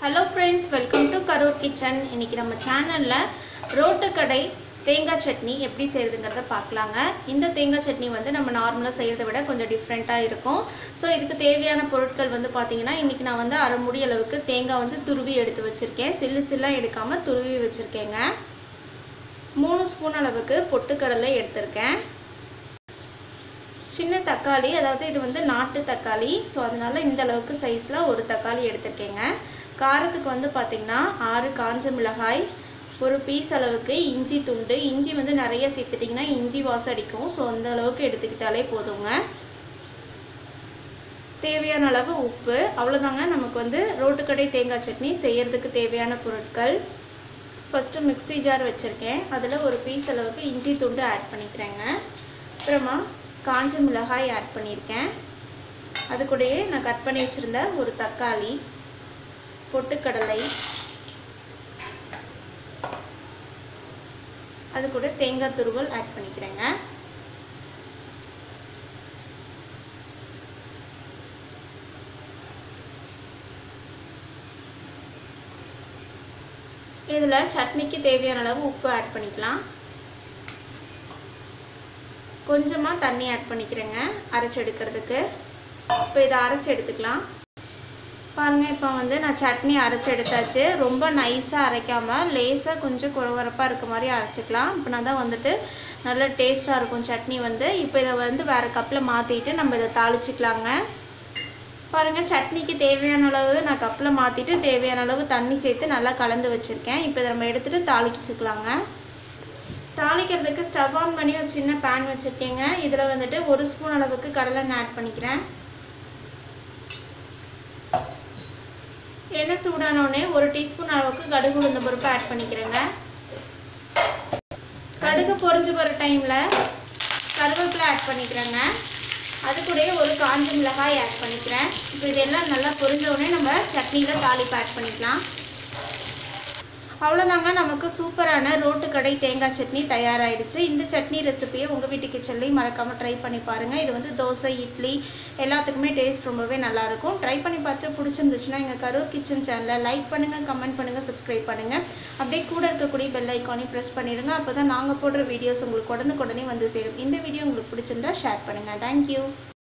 hello friends welcome to Karur kitchen இன்றைக்கி நம்ம சேனலில் ரோட்டுக்கடை தேங்காய் சட்னி எப்படி செய்கிறதுங்கிறத பார்க்கலாங்க இந்த தேங்காய் சட்னி வந்து நம்ம நார்மலாக செய்கிறத விட கொஞ்சம் டிஃப்ரெண்ட்டாக இருக்கும் ஸோ இதுக்கு தேவையான பொருட்கள் வந்து பார்த்திங்கன்னா இன்றைக்கி நான் வந்து அரை முடி அளவுக்கு தேங்காய் வந்து துருவி எடுத்து வச்சுருக்கேன் சில்லு சில்லாக எடுக்காமல் துருவி வச்சுருக்கேங்க மூணு ஸ்பூன் அளவுக்கு பொட்டுக்கடலை எடுத்திருக்கேன் சின்ன தக்காளி அதாவது இது வந்து நாட்டு தக்காளி ஸோ அதனால் இந்த அளவுக்கு சைஸில் ஒரு தக்காளி எடுத்திருக்கேங்க காரத்துக்கு வந்து பார்த்திங்கன்னா ஆறு காஞ்ச மிளகாய் ஒரு பீஸ் அளவுக்கு இஞ்சி துண்டு இஞ்சி வந்து நிறைய சேர்த்துட்டிங்கன்னா இஞ்சி வாசம் அடிக்கும் ஸோ அந்த அளவுக்கு எடுத்துக்கிட்டாலே போதுங்க தேவையான அளவு உப்பு அவ்வளோதாங்க நமக்கு வந்து ரோட்டுக்கடை தேங்காய் சட்னி செய்யறதுக்கு தேவையான பொருட்கள் ஃபஸ்ட்டு மிக்ஸி ஜார் வச்சுருக்கேன் அதில் ஒரு பீஸ் அளவுக்கு இஞ்சி துண்டு ஆட் பண்ணிக்கிறேங்க அப்புறமா காஞ்ச மிளகாய் ஆட் பண்ணியிருக்கேன் அது கூடயே நான் கட் பண்ணி வச்சுருந்த ஒரு தக்காளி பொட்டுக்கடலை அது கூட தேங்காய் துருவல் ஆட் பண்ணிக்கிறேங்க இதில் சட்னிக்கு தேவையான அளவு உப்பு ஆட் பண்ணிக்கலாம் கொஞ்சமாக தண்ணி ஆட் பண்ணிக்கிறேங்க அரைச்சி எடுக்கிறதுக்கு இப்போ இதை அரைச்சி எடுத்துக்கலாம் பாருங்கள் இப்போ வந்து நான் சட்னி அரைச்சி எடுத்தாச்சு ரொம்ப நைஸாக அரைக்காமல் லேசாக கொஞ்சம் குறகுறப்பாக இருக்க மாதிரி அரைச்சிக்கலாம் இப்போ நான் தான் வந்துட்டு நல்ல டேஸ்ட்டாக இருக்கும் சட்னி வந்து இப்போ இதை வந்து வேறு கப்பில் மாற்றிட்டு நம்ம இதை தாளிச்சிக்கலாங்க பாருங்கள் சட்னிக்கு தேவையான அளவு நான் கப்பில் மாற்றிட்டு தேவையான அளவு தண்ணி சேர்த்து நல்லா கலந்து வச்சுருக்கேன் இப்போ இதை நம்ம எடுத்துகிட்டு தாளிச்சிக்கலாங்க தாளிக்கிறதுக்கு ஸ்டவ் ஆன் பண்ணி ஒரு சின்ன பேன் வச்சுருக்கேங்க இதில் வந்துட்டு ஒரு ஸ்பூன் அளவுக்கு கடலெண்ணெய் ஆட் பண்ணிக்கிறேன் எண்ணெய் சூடானோடனே ஒரு டீஸ்பூன் அளவுக்கு கடுகு உளுந்த பருப்பு ஆட் பண்ணிக்கிறேங்க கடுகு பொரிஞ்சு போகிற டைமில் கருவேப்பிலை ஆட் பண்ணிக்கிறேங்க அது கூடயே ஒரு காஞ்ச மிளகாய் ஆட் பண்ணிக்கிறேன் இப்போ இதெல்லாம் நல்லா பொரிஞ்ச உடனே நம்ம சட்னியில் தாளிப்பு ஆட் பண்ணிக்கலாம் அவ்வளோதாங்க நமக்கு சூப்பரான ரோட்டு கடை தேங்காய் சட்னி தயாராகிடுச்சு இந்த சட்னி ரெசிபியை உங்கள் வீட்டுக்கு சொல்லி மறக்காமல் ட்ரை பண்ணி பாருங்கள் இது வந்து தோசை இட்லி எல்லாத்துக்குமே டேஸ்ட் ரொம்பவே நல்லாயிருக்கும் ட்ரை பண்ணி பார்த்து பிடிச்சிருந்துச்சுன்னா எங்கள் கரூர் கிச்சன் சேனலை லைக் பண்ணுங்கள் கமெண்ட் பண்ணுங்கள் சப்ஸ்கிரைப் பண்ணுங்கள் அப்படியே கூட இருக்கக்கூடிய பெல் ஐக்கானையும் ப்ரெஸ் பண்ணிடுங்க அப்போ தான் நாங்கள் போடுற வீடியோஸ் உங்களுக்கு உடனுக்குடனே வந்து சேரும் இந்த வீடியோ உங்களுக்கு பிடிச்சிருந்தா ஷேர் பண்ணுங்கள் தேங்க்யூ